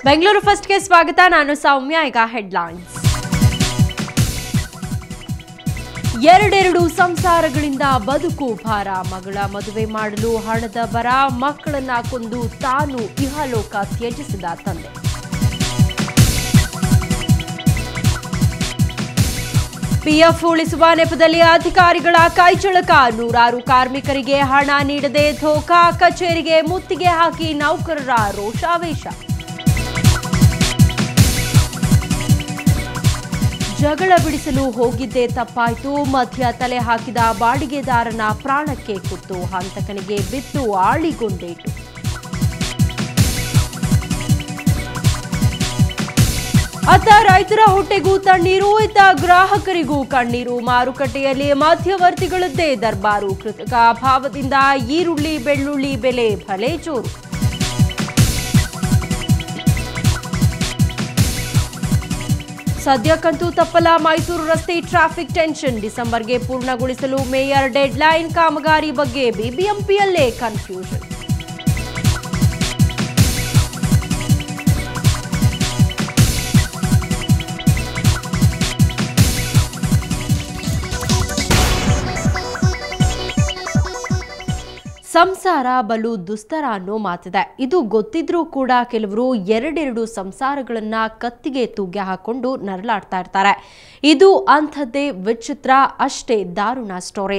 ಬೆಂಗಳೂರು ಫಸ್ಟ್ಗೆ ಸ್ವಾಗತ ನಾನು ಸೌಮ್ಯ ಈಗ ಹೆಡ್ಲೈನ್ಸ್ ಎರಡೆರಡು ಸಂಸಾರಗಳಿಂದ ಬದುಕು ಭಾರ ಮಗಳ ಮದುವೆ ಮಾಡಲು ಹಣದ ಬರ ಮಕ್ಕಳನ್ನ ಕೊಂದು ತಾನು ಇಹಲೋಕ ತ್ಯಜಿಸಿದ ತಂದೆ ಪಿಎಫ್ ಉಳಿಸುವ ನೆಪದಲ್ಲಿ ಅಧಿಕಾರಿಗಳ ಕೈಚಳಕ ನೂರಾರು ಕಾರ್ಮಿಕರಿಗೆ ಹಣ ನೀಡದೆ ಧೋಕಾ ಕಚೇರಿಗೆ ಮುತ್ತಿಗೆ ಹಾಕಿ ನೌಕರರ ರೋಷಾವೇಶ ಜಗಳ ಬಿಡಿಸಲು ಹೋಗಿದ್ದೇ ತಪ್ಪಾಯ್ತು ಮಧ್ಯ ತಲೆ ಹಾಕಿದ ಬಾಡಿಗೆದಾರನ ಪ್ರಾಣಕ್ಕೆ ಕುತ್ತು ಹಂತಕನಿಗೆ ಬಿತ್ತು ಆಳಿಗೊಂಡೇಟು ಅತ್ತ ರೈತರ ಹೊಟ್ಟೆಗೂ ತಣ್ಣೀರು ಇತ್ತ ಗ್ರಾಹಕರಿಗೂ ಕಣ್ಣೀರು ಮಾರುಕಟ್ಟೆಯಲ್ಲಿ ಮಧ್ಯವರ್ತಿಗಳದ್ದೇ ದರ್ಬಾರು ಕೃತಕ ಅಭಾವದಿಂದ ಈರುಳ್ಳಿ ಬೆಳ್ಳುಳ್ಳಿ ಬೆಲೆ ಭಲೆ ಜೋರು ಸದ್ಯಕ್ಕಂತೂ ತಪ್ಪಲ ಮೈಸೂರು ರಸ್ತೆ ಟ್ರಾಫಿಕ್ ಟೆನ್ಷನ್ ಡಿಸೆಂಬರ್ಗೆ ಪೂರ್ಣಗೊಳಿಸಲು ಮೇಯರ್ ಡೆಡ್ಲೈನ್ ಕಾಮಗಾರಿ ಬಗ್ಗೆ ಬಿಬಿಎಂಪಿಯಲ್ಲೇ ಕನ್ಫ್ಯೂಷನ್ ಸಂಸಾರ ಬಲು ದುಸ್ತರ ಅನ್ನೋ ಮಾತಿದೆ ಇದು ಗೊತ್ತಿದ್ರೂ ಕೂಡ ಕೆಲವರು ಎರಡೆರಡು ಸಂಸಾರಗಳನ್ನ ಕತ್ತಿಗೆ ತೂಗ್ಯ ಹಾಕೊಂಡು ನರಳಾಡ್ತಾ ಇರ್ತಾರೆ ಇದು ಅಂಥದ್ದೇ ವಿಚಿತ್ರ ಅಷ್ಟೇ ದಾರುಣ ಸ್ಟೋರಿ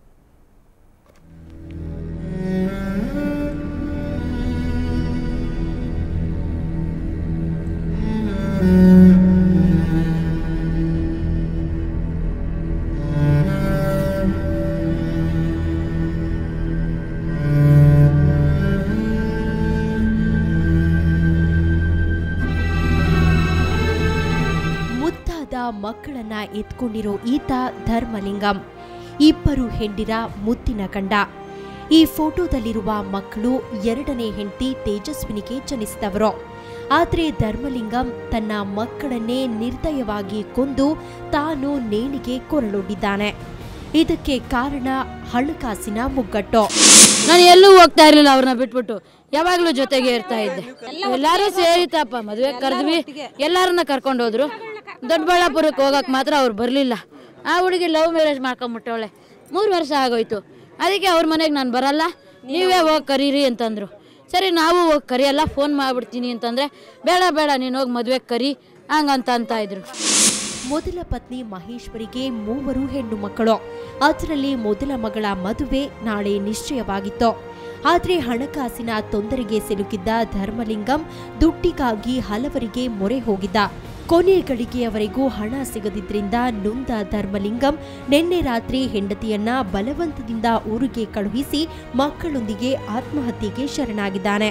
ಮುದ್ದಾದ ಮಕ್ಕಳನ್ನ ಎತ್ಕೊಂಡಿರೋ ಈತ ಧರ್ಮಲಿಂಗಂ ಇಬ್ಬರು ಹೆಂಡಿರ ಮುತ್ತಿನ ಗಂಡ ಈ ಫೋಟೋದಲ್ಲಿರುವ ಮಕ್ಕಳು ಎರಡನೇ ಹೆಂಡತಿ ತೇಜಸ್ವಿನಿಗೆ ಜನಿಸಿದವರು ಆದರೆ ಧರ್ಮಲಿಂಗಂ ತನ್ನ ಮಕ್ಕಳನ್ನೇ ನಿರ್ದಯವಾಗಿ ಕೊಂದು ತಾನು ನೇಣಿಗೆ ಕೊರಳೊಡ್ಡಿದ್ದಾನೆ ಇದಕ್ಕೆ ಕಾರಣ ಹಣಕಾಸಿನ ಮುಗ್ಗಟ್ಟು ನಾನು ಎಲ್ಲೂ ಹೋಗ್ತಾ ಇರ್ಲಿಲ್ಲ ಅವ್ರನ್ನ ಬಿಟ್ಬಿಟ್ಟು ಯಾವಾಗ್ಲೂ ಜೊತೆಗೆ ಇರ್ತಾ ಇದ್ದೆ ಎಲ್ಲಾರು ಸೇರಿತಪ್ಪ ಮದುವೆ ಕರೆದ್ವಿ ಎಲ್ಲಾರನ್ನ ಕರ್ಕೊಂಡು ಹೋದ್ರು ದೊಡ್ಡಬಳ್ಳಾಪುರಕ್ಕೆ ಹೋಗಕ್ ಮಾತ್ರ ಅವ್ರು ಬರ್ಲಿಲ್ಲ ಆ ಹುಡುಗಿ ಲವ್ ಮ್ಯಾರೇಜ್ ಮಾಡ್ಕೊಂಬಿಟ್ಟವಳೆ ಮೂರು ವರ್ಷ ಆಗೋಯ್ತು ಅದಕ್ಕೆ ಅವ್ರ ಮನೆಗೆ ನಾನು ಬರಲ್ಲ ನೀವೇ ಹೋಗಿ ಕರೀರಿ ಅಂತಂದ್ರು ಸರಿ ನಾವು ಹೋಗಿ ಕರಿಯಲ್ಲ ಫೋನ್ ಮಾಡ್ಬಿಡ್ತೀನಿ ಅಂತಂದ್ರೆ ಬೇಡ ಬೇಡ ನೀನು ಹೋಗಿ ಮದುವೆ ಕರಿ ಹಂಗಂತ ಅಂತ ಇದ್ರು ಮೊದಲ ಪತ್ನಿ ಮಹೇಶ್ವರಿಗೆ ಮೂವರು ಹೆಣ್ಣು ಮಕ್ಕಳು ಅದರಲ್ಲಿ ಮೊದಲ ಮಗಳ ಮದುವೆ ನಾಳೆ ನಿಶ್ಚಯವಾಗಿತ್ತು ಆದರೆ ಹಣಕಾಸಿನ ತೊಂದರೆಗೆ ಸಿಲುಕಿದ್ದ ಧರ್ಮಲಿಂಗಂ ದುಡ್ಡಿಗಾಗಿ ಹಲವರಿಗೆ ಮೊರೆ ಹೋಗಿದ್ದ ಕೊನೆ ಗಳಿಗೆಯವರೆಗೂ ಹಣ ಸಿಗದಿದ್ರಿಂದ ನೊಂದ ಧರ್ಮಲಿಂಗಂ ನಿನ್ನೆ ರಾತ್ರಿ ಹೆಂಡತಿಯನ್ನ ಬಲವಂತದಿಂದ ಊರಿಗೆ ಕಳುಹಿಸಿ ಮಕ್ಕಳೊಂದಿಗೆ ಆತ್ಮಹತ್ಯೆಗೆ ಶರಣಾಗಿದ್ದಾನೆ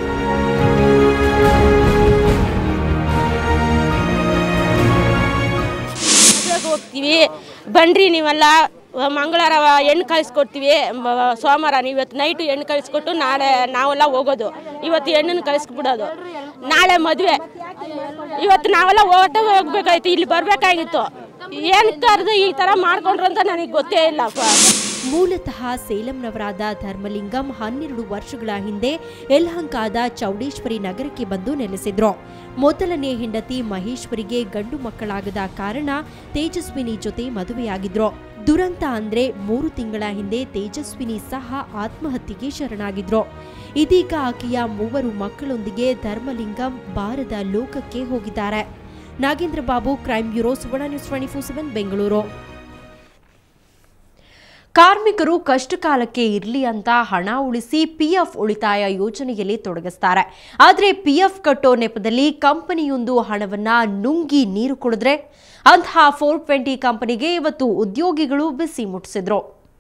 ಮದುವೆಗೆ ಹೋಗ್ತೀವಿ ಬನ್ರಿ ನೀವೆಲ್ಲ ಮಂಗಳವಾರ ಹೆಣ್ಣು ಕಳಿಸ್ಕೊಡ್ತೀವಿ ಮ- ಸೋಮವಾರ ನೀವು ಇವತ್ತು ನೈಟು ಹೆಣ್ಣು ಕಳಿಸ್ಕೊಟ್ಟು ನಾಳೆ ನಾವೆಲ್ಲ ಹೋಗೋದು ಇವತ್ತು ಹೆಣ್ಣನ್ನು ಕಳಿಸ್ಬಿಡೋದು ನಾಳೆ ಮದುವೆ ಇವತ್ತು ನಾವೆಲ್ಲ ಓಟ ಹೋಗ್ಬೇಕಾಯ್ತು ಇಲ್ಲಿ ಬರಬೇಕಾಗಿತ್ತು ಏನು ಕರೆದು ಈ ಥರ ಮಾಡ್ಕೊಂಡ್ರು ಅಂತ ನನಗೆ ಗೊತ್ತೇ ಇಲ್ಲಪ್ಪ ಮೂಲತಃ ಸೇಲಂನವರಾದ ಧರ್ಮಲಿಂಗಂ ಹನ್ನೆರಡು ವರ್ಷಗಳ ಹಿಂದೆ ಯಲಹಂಕಾದ ಚೌಡೇಶ್ವರಿ ನಗರಕ್ಕೆ ಬಂದು ನೆಲೆಸಿದ್ರು ಮೊದಲನೇ ಹೆಂಡತಿ ಮಹೇಶ್ವರಿಗೆ ಗಂಡು ಮಕ್ಕಳಾಗದ ಕಾರಣ ತೇಜಸ್ವಿನಿ ಜೊತೆ ಮದುವೆಯಾಗಿದ್ರು ದುರಂತ ಅಂದ್ರೆ ಮೂರು ತಿಂಗಳ ಹಿಂದೆ ತೇಜಸ್ವಿನಿ ಸಹ ಆತ್ಮಹತ್ಯೆಗೆ ಶರಣಾಗಿದ್ರು ಇದೀಗ ಆಕೆಯ ಮೂವರು ಮಕ್ಕಳೊಂದಿಗೆ ಧರ್ಮಲಿಂಗಂ ಬಾರದ ಲೋಕಕ್ಕೆ ಹೋಗಿದ್ದಾರೆ Nagendra Babu crime bureau Suvarna news twenty four seven Bengaluru ಕಾರ್ಮಿಕರು ಕಷ್ಟಕಾಲಕ್ಕೆ ಇರಲಿ ಅಂತ ಹಣ ಉಳಿಸಿ ಪಿಎಫ್ ಉಳಿತಾಯ ಯೋಜನೆಯಲ್ಲಿ ತೊಡಗಿಸ್ತಾರೆ ಆದರೆ ಪಿಎಫ್ ಕಟ್ಟೋ ನೆಪದಲ್ಲಿ ಕಂಪನಿಯೊಂದು ಹಣವನ್ನ ನುಂಗಿ ನೀರು ಕುಡಿದ್ರೆ ಅಂತಹ ಫೋರ್ ಟ್ವೆಂಟಿ ಕಂಪನಿಗೆ ಇವತ್ತು ಉದ್ಯೋಗಿಗಳು ಬಿಸಿ ಮುಟ್ಟಿಸಿದ್ರು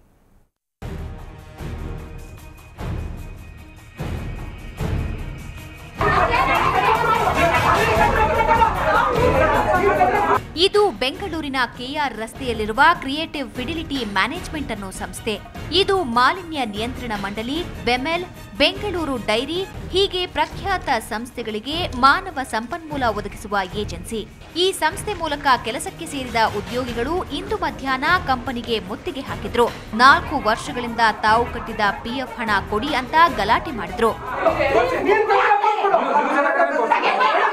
ಇದು ಬೆಂಗಳೂರಿನ ಕೆಆರ್ ರಸ್ತೆಯಲ್ಲಿರುವ ಕ್ರಿಯೇಟಿವ್ ಫಿಡಿಲಿಟಿ ಮ್ಯಾನೇಜ್ಮೆಂಟ್ ಅನ್ನೋ ಸಂಸ್ಥೆ ಇದು ಮಾಲಿನ್ಯ ನಿಯಂತ್ರಣ ಮಂಡಳಿ ಬೆಮೆಲ್ ಬೆಂಗಳೂರು ಡೈರಿ ಹೀಗೆ ಪ್ರಖ್ಯಾತ ಸಂಸ್ಥೆಗಳಿಗೆ ಮಾನವ ಸಂಪನ್ಮೂಲ ಒದಗಿಸುವ ಏಜೆನ್ಸಿ ಈ ಸಂಸ್ಥೆ ಮೂಲಕ ಕೆಲಸಕ್ಕೆ ಸೇರಿದ ಉದ್ಯೋಗಿಗಳು ಇಂದು ಮಧ್ಯಾಹ್ನ ಕಂಪನಿಗೆ ಮುತ್ತಿಗೆ ಹಾಕಿದ್ರು ನಾಲ್ಕು ವರ್ಷಗಳಿಂದ ತಾವು ಕಟ್ಟಿದ ಪಿಎಫ್ ಹಣ ಕೊಡಿ ಅಂತ ಗಲಾಟೆ ಮಾಡಿದ್ರು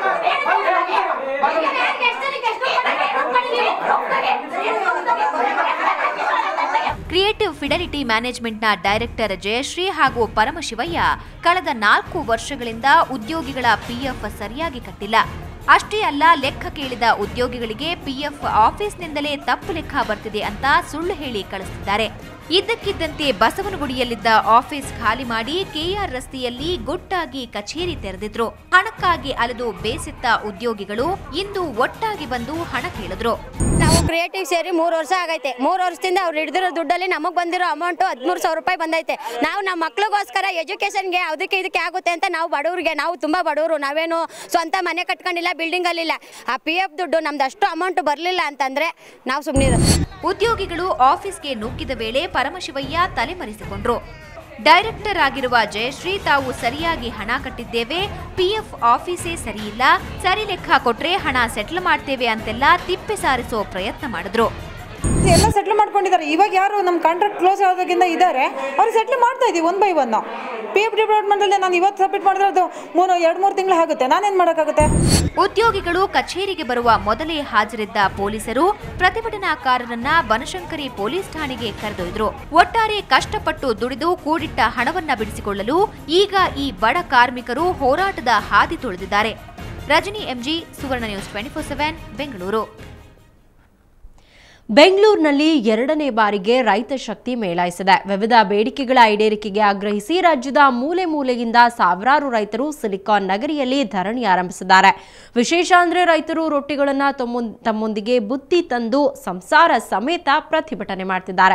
ಕ್ರಿಯೇಟಿವ್ ಫಿಡೆಲಿಟಿ ಮ್ಯಾನೇಜ್ಮೆಂಟ್ನ ಡೈರೆಕ್ಟರ್ ಜಯಶ್ರೀ ಹಾಗೂ ಪರಮಶಿವಯ್ಯ ಕಳೆದ ನಾಲ್ಕು ವರ್ಷಗಳಿಂದ ಉದ್ಯೋಗಿಗಳ ಪಿಎಫ್ ಸರಿಯಾಗಿ ಕಟ್ಟಿಲ್ಲ ಅಷ್ಟೇ ಅಲ್ಲ ಲೆಕ್ಕ ಕೇಳಿದ ಉದ್ಯೋಗಿಗಳಿಗೆ ಪಿಎಫ್ ಆಫೀಸ್ನಿಂದಲೇ ತಪ್ಪು ಲೆಕ್ಕ ಬರ್ತಿದೆ ಅಂತ ಸುಳ್ಳು ಹೇಳಿ ಕಳಿಸಿದ್ದಾರೆ ಇದ್ದಕ್ಕಿದ್ದಂತೆ ಬಸವನಗುಡಿಯಲ್ಲಿದ್ದ ಆಫೀಸ್ ಖಾಲಿ ಮಾಡಿ ಕೆಆರ್ ರಸ್ತೆಯಲ್ಲಿ ಗುಟ್ಟಾಗಿ ಕಚೇರಿ ತೆರೆದಿದ್ರು ಹಣಕ್ಕಾಗಿ ಅಲೆದು ಬೇಸಿತ್ತ ಉದ್ಯೋಗಿಗಳು ಇಂದು ಒಟ್ಟಾಗಿ ಬಂದು ಹಣ ಕೇಳಿದ್ರು ನಾವು ಕ್ರಿಯೇಟಿವ್ ಸೇರಿ ಮೂರು ವರ್ಷ ಆಗೈತೆ ಮೂರು ವರ್ಷದಿಂದ ಅವ್ರು ಹಿಡಿದಿರೋ ದುಡ್ಡಲ್ಲಿ ನಮಗೆ ಬಂದಿರೋ ಅಮೌಂಟು ಹದಿಮೂರು ಸಾವಿರ ರೂಪಾಯಿ ಬಂದೈತೆ ನಾವು ನಮ್ಮ ಮಕ್ಳಿಗೋಸ್ಕರ ಎಜುಕೇಷನ್ಗೆ ಅದಕ್ಕೆ ಇದಕ್ಕೆ ಆಗುತ್ತೆ ಅಂತ ನಾವು ಬಡವ್ರಿಗೆ ನಾವು ತುಂಬ ಬಡವರು ನಾವೇನು ಸ್ವಂತ ಮನೆ ಕಟ್ಕೊಂಡಿಲ್ಲ ಬಿಲ್ಡಿಂಗಲ್ಲಿಲ್ಲ ಆ ಪಿ ಎಫ್ ದುಡ್ಡು ನಮ್ದು ಅಷ್ಟು ಅಮೌಂಟ್ ಬರಲಿಲ್ಲ ಅಂತಂದರೆ ನಾವು ಸುಮ್ಮನೆ ಉದ್ಯೋಗಿಗಳು ಆಫೀಸ್ಗೆ ನುಗ್ಗಿದ ವೇಳೆ ಪರಮಶಿವಯ್ಯ ತಲೆಮರೆಸಿಕೊಂಡ್ರು ಡೈರೆಕ್ಟರ್ ಆಗಿರುವ ಜಯಶ್ರೀ ತಾವು ಸರಿಯಾಗಿ ಹಣ ಕಟ್ಟಿದ್ದೇವೆ ಪಿಎಫ್ ಆಫೀಸೇ ಸರಿಯಿಲ್ಲ ಸರಿ ಲೆಕ್ಕ ಕೊಟ್ರೆ ಹಣ ಸೆಟ್ಲ್ ಮಾಡ್ತೇವೆ ಅಂತೆಲ್ಲ ತಿಪ್ಪೆ ಸಾರಿಸೋ ಪ್ರಯತ್ನ ಮಾಡಿದ್ರು ಎಲ್ಲ ಸೆಟ್ಲ್ ಮಾಡ್ಕೊಂಡಿದ್ದಾರೆ ಇವಾಗ ಯಾರು ನಮ್ಮ ಕಾಂಟ್ರಾಕ್ಟ್ ಕ್ಲೋಸ್ ಆದಾಗಿಂದ ಇದ್ದಾರೆ ಅವ್ರು ಸೆಟ್ಲ್ ಮಾಡ್ತಾ ಇದೀವಿ one by one P F ಡಿಪಾರ್ಟ್ಮೆಂಟಲ್ಲಿ ನಾನು ಇವತ್ತು ಸಬ್ಮಿಟ್ ಮಾಡಿದ್ರೆ ಅದು ಮೂರು ಎರಡು ಮೂರು ತಿಂಗಳು ಆಗುತ್ತೆ ನಾನೇನು ಮಾಡೋಕ್ಕಾಗುತ್ತೆ ಉದ್ಯೋಗಿಗಳು ಕಚೇರಿಗೆ ಬರುವ ಮೊದಲೇ ಹಾಜರಿದ್ದ ಪೊಲೀಸರು ಪ್ರತಿಭಟನಾಕಾರರನ್ನ ಬನಶಂಕರಿ ಪೊಲೀಸ್ ಠಾಣೆಗೆ ಕರೆದೊಯ್ದ್ರು ಒಟ್ಟಾರೆ ಕಷ್ಟಪಟ್ಟು ದುಡಿದು ಕೂಡಿಟ್ಟ ಹಣವನ್ನ ಬಿಡಿಸಿಕೊಳ್ಳಲು ಈಗ ಈ ಬಡ ಕಾರ್ಮಿಕರು ಹೋರಾಟದ ಹಾದಿ ತುಳಿದಿದ್ದಾರೆ Rajani M G Suvarna news twenty four seven Bengaluru ಬೆಂಗಳೂರಿನಲ್ಲಿ ಎರಡನೇ ಬಾರಿಗೆ ರೈತ ಶಕ್ತಿ ಮೇಳೈಸಿದೆ ವಿವಿಧ ಬೇಡಿಕೆಗಳ ಈಡೇರಿಕೆಗೆ ಆಗ್ರಹಿಸಿ ರಾಜ್ಯದ ಮೂಲೆ ಮೂಲೆಯಿಂದ ಸಾವಿರಾರು ರೈತರು ಸಿಲಿಕಾನ್ ನಗರಿಯಲ್ಲಿ ಧರಣಿ ಆರಂಭಿಸಿದ್ದಾರೆ ವಿಶೇಷ ಅಂದ್ರೆ ರೈತರು ರೊಟ್ಟಿಗಳನ್ನು ತಮ್ಮೊಂದ್- ತಮ್ಮೊಂದಿಗೆ ಬುತ್ತಿ ತಂದು ಸಂಸಾರ ಸಮೇತ ಪ್ರತಿಭಟನೆ ಮಾಡ್ತಿದ್ದಾರೆ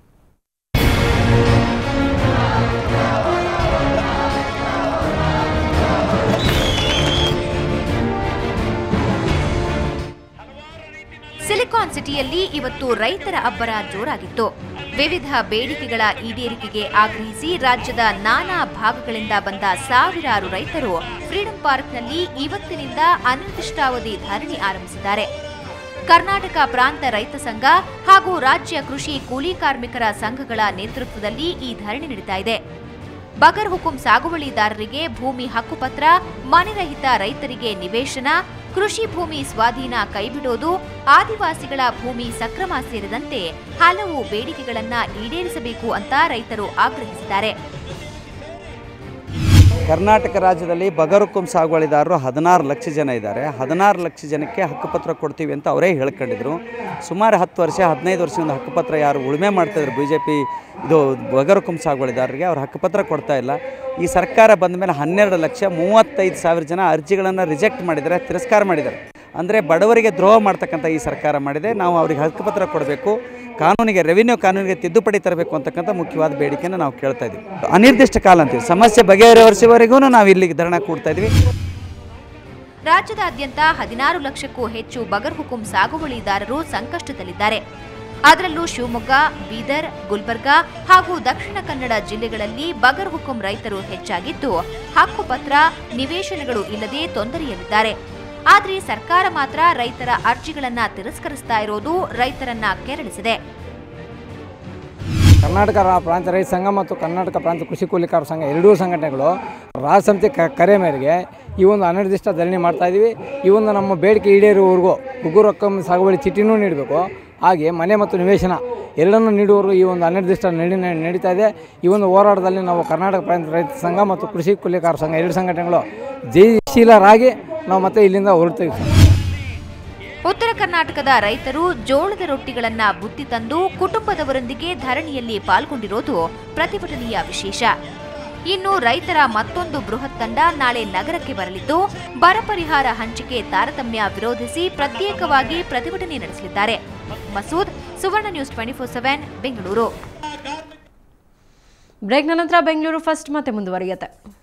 ಸಿಲಿಕಾನ್ ಸಿಟಿಯಲ್ಲಿ ಇವತ್ತು ರೈತರ ಅಬ್ಬರ ಜೋರಾಗಿತ್ತು ವಿವಿಧ ಬೇಡಿಕೆಗಳ ಈಡೇರಿಕೆಗೆ ಆಗ್ರಹಿಸಿ ರಾಜ್ಯದ ನಾನಾ ಭಾಗಗಳಿಂದ ಬಂದ ಸಾವಿರಾರು ರೈತರು ಫ್ರೀಡಂ ಪಾರ್ಕ್ನಲ್ಲಿ ಇವತ್ತಿನಿಂದ ಅನಿರ್ದಿಷ್ಟಾವಧಿ ಧರಣಿ ಆರಂಭಿಸಿದ್ದಾರೆ ಕರ್ನಾಟಕ ಪ್ರಾಂತ ರೈತ ಸಂಘ ಹಾಗೂ ರಾಜ್ಯ ಕೃಷಿ ಕೂಲಿ ಕಾರ್ಮಿಕರ ಸಂಘಗಳ ನೇತೃತ್ವದಲ್ಲಿ ಈ ಧರಣಿ ನಡೀತಾ ಇದೆ ಬಗರ್ ಹುಕುಂ ಸಾಗುವಳಿದಾರರಿಗೆ ಭೂಮಿ ಹಕ್ಕುಪತ್ರ ಮನೆರಹಿತ ರೈತರಿಗೆ ನಿವೇಶನ ಕೃಷಿ ಭೂಮಿ ಸ್ವಾಧೀನ ಕೈಬಿಡೋದು ಆದಿವಾಸಿಗಳ ಭೂಮಿ ಸಕ್ರಮ ಸೇರಿದಂತೆ ಹಲವು ಬೇಡಿಕೆಗಳನ್ನ ಈಡೇರಿಸಬೇಕು ಅಂತ ರೈತರು ಆಗ್ರಹಿಸಿದ್ದಾರೆ ಕರ್ನಾಟಕ ರಾಜ್ಯದಲ್ಲಿ ಬಗರುಕುಂ ಸಾಗುವಳಿದಾರರು ಹದಿನಾರು ಲಕ್ಷ ಜನ ಇದ್ದಾರೆ ಹದಿನಾರು ಲಕ್ಷ ಜನಕ್ಕೆ ಹಕ್ಕುಪತ್ರ ಕೊಡ್ತೀವಿ ಅಂತ ಅವರೇ ಹೇಳ್ಕೊಂಡಿದ್ರು ಸುಮಾರು ಹತ್ತು ವರ್ಷ ಹದಿನೈದು ವರ್ಷದಿಂದ ಹಕ್ಕುಪತ್ರ ಯಾರು ಉಳುಮೆ ಮಾಡ್ತಾಯಿದ್ರು ಬಿ ಜೆ ಪಿ ಇದು ಬಗರುಕುಂ ಸಾಗುವಳಿದಾರರಿಗೆ ಅವ್ರು ಹಕ್ಕುಪತ್ರ ಕೊಡ್ತಾ ಇಲ್ಲ ಈ ಸರ್ಕಾರ ಬಂದ ಮೇಲೆ ಹನ್ನೆರಡು ಲಕ್ಷ ಮೂವತ್ತೈದು ಸಾವಿರ ಜನ ಅರ್ಜಿಗಳನ್ನು ರಿಜೆಕ್ಟ್ ಮಾಡಿದ್ದಾರೆ ತಿರಸ್ಕಾರ ಮಾಡಿದ್ದಾರೆ ಅಂದರೆ ಬಡವರಿಗೆ ದ್ರೋಹ ಮಾಡ್ತಕ್ಕಂಥ ಈ ಸರ್ಕಾರ ಮಾಡಿದೆ ನಾವು ಅವ್ರಿಗೆ ಹಕ್ಕುಪತ್ರ ಕೊಡಬೇಕು ಕಾನೂನಿಗೆ ರೆವಿನ್ಯೂ ಕಾನೂನಿಗೆ ತಿದ್ದುಪಡಿ ತರಬೇಕು ಅಂತಕ್ಕಂಥ ಮುಖ್ಯವಾದ ಬೇಡಿಕೆಯನ್ನು ನಾವು ಕೇಳ್ತಾ ಇದ್ದೀವಿ ಅನಿರ್ದಿಷ್ಟ ಕಾಲ ಅಂತೀವಿ ಸಮಸ್ಯೆ ಬಗೆಹರಿವರೆಗೂ ನಾವು ಇಲ್ಲಿಗೆ ಧರಣ ಕೂಡ್ತಾ ಇದ್ವಿ ರಾಜ್ಯದಾದ್ಯಂತ ಹದಿನಾರು ಲಕ್ಷಕ್ಕೂ ಹೆಚ್ಚು ಬಗರ್ ಹುಕುಂ ಸಾಗುವಳಿದಾರರು ಸಂಕಷ್ಟದಲ್ಲಿದ್ದಾರೆ ಅದರಲ್ಲೂ ಶಿವಮೊಗ್ಗ ಬೀದರ್ ಗುಲ್ಬರ್ಗಾ ಹಾಗೂ ದಕ್ಷಿಣ ಕನ್ನಡ ಜಿಲ್ಲೆಗಳಲ್ಲಿ ಬಗರ್ ಹುಕುಂ ರೈತರು ಹೆಚ್ಚಾಗಿದ್ದು ಹಕ್ಕುಪತ್ರ ನಿವೇಶನಗಳು ಇಲ್ಲದೆ ತೊಂದರೆಯಲ್ಲಿದ್ದಾರೆ ಆದರೆ ಸರ್ಕಾರ ಮಾತ್ರ ರೈತರ ಅರ್ಜಿಗಳನ್ನ ತಿರಸ್ಕರಿಸ್ತಾ ಇರೋದು ರೈತರನ್ನ ಕೆರಳಿಸಿದೆ ಕರ್ನಾಟಕ ರಾ- ಪ್ರಾಂತ ರೈತ ಸಂಘ ಮತ್ತು ಕರ್ನಾಟಕ ಪ್ರಾಂತ ಕೃಷಿ ಕೂಲಿಕಾರ ಸಂಘ ಎರಡೂ ಸಂಘಟನೆಗಳು ರಾಜ್ಯ ಸಮಿತಿ ಕ ಕರೆ ಮೇರೆಗೆ ಈ ಒಂದು ಅನಿರ್ದಿಷ್ಟ ಧರಣಿ ಮಾಡ್ತಾ ಇದ್ದೀವಿ ಈ ಒಂದು ನಮ್ಮ ಬೇಡಿಕೆ ಈಡೇರುವವರೆಗೂ ಉಗುರು ರೊಕ್ಕಂ ಸಾಗುವಳಿ ಚೀಟಿನೂ ನೀಡಬೇಕು ಹಾಗೆ ಮನೆ ಮತ್ತು ನಿವೇಶನ ಎರಡನ್ನೂ ನೀಡುವವರು ಈ ಒಂದು ಅನಿರ್ದಿಷ್ಟ ನಡಿ ನಡೀತಾ ಇದೆ ಈ ಒಂದು ಹೋರಾಟದಲ್ಲಿ ನಾವು ಕರ್ನಾಟಕ ಪ್ರಾಂತ ರೈತ ಸಂಘ ಮತ್ತು ಕೃಷಿ ಕೂಲಿಕಾರ ಸಂಘ ಎರಡು ಸಂಘಟನೆಗಳು ಜಯಶೀಲರಾಗಿ ನಾವು ಮತ್ತೆ ಇಲ್ಲಿಂದ ಹೊರಡ್ತೀವಿ ಸರ್ ಉತ್ತರ ಕರ್ನಾಟಕದ ರೈತರು ಜೋಳದ ರೊಟ್ಟಿಗಳನ್ನ ಬುತ್ತಿ ತಂದು ಕುಟುಂಬದವರೊಂದಿಗೆ ಧರಣಿಯಲ್ಲಿ ಪಾಲ್ಗೊಂಡಿರೋದು ಪ್ರತಿಭಟನೆಯ ವಿಶೇಷ ಇನ್ನು ರೈತರ ಮತ್ತೊಂದು ಬೃಹತ್ ತಂಡ ನಾಳೆ ನಗರಕ್ಕೆ ಬರಲಿದ್ದು ಬರ ಪರಿಹಾರ ಹಂಚಿಕೆ ತಾರತಮ್ಯ ವಿರೋಧಿಸಿ ಪ್ರತ್ಯೇಕವಾಗಿ ಪ್ರತಿಭಟನೆ ನಡೆಸಲಿದ್ದಾರೆ Masood Suvarna news twenty four seven Bengaluru ಬ್ರೇಕ್ನ ನಂತರ ಬೆಂಗಳೂರು ಫಸ್ಟ್ ಮತ್ತೆ ಮುಂದುವರಿಯುತ್ತೆ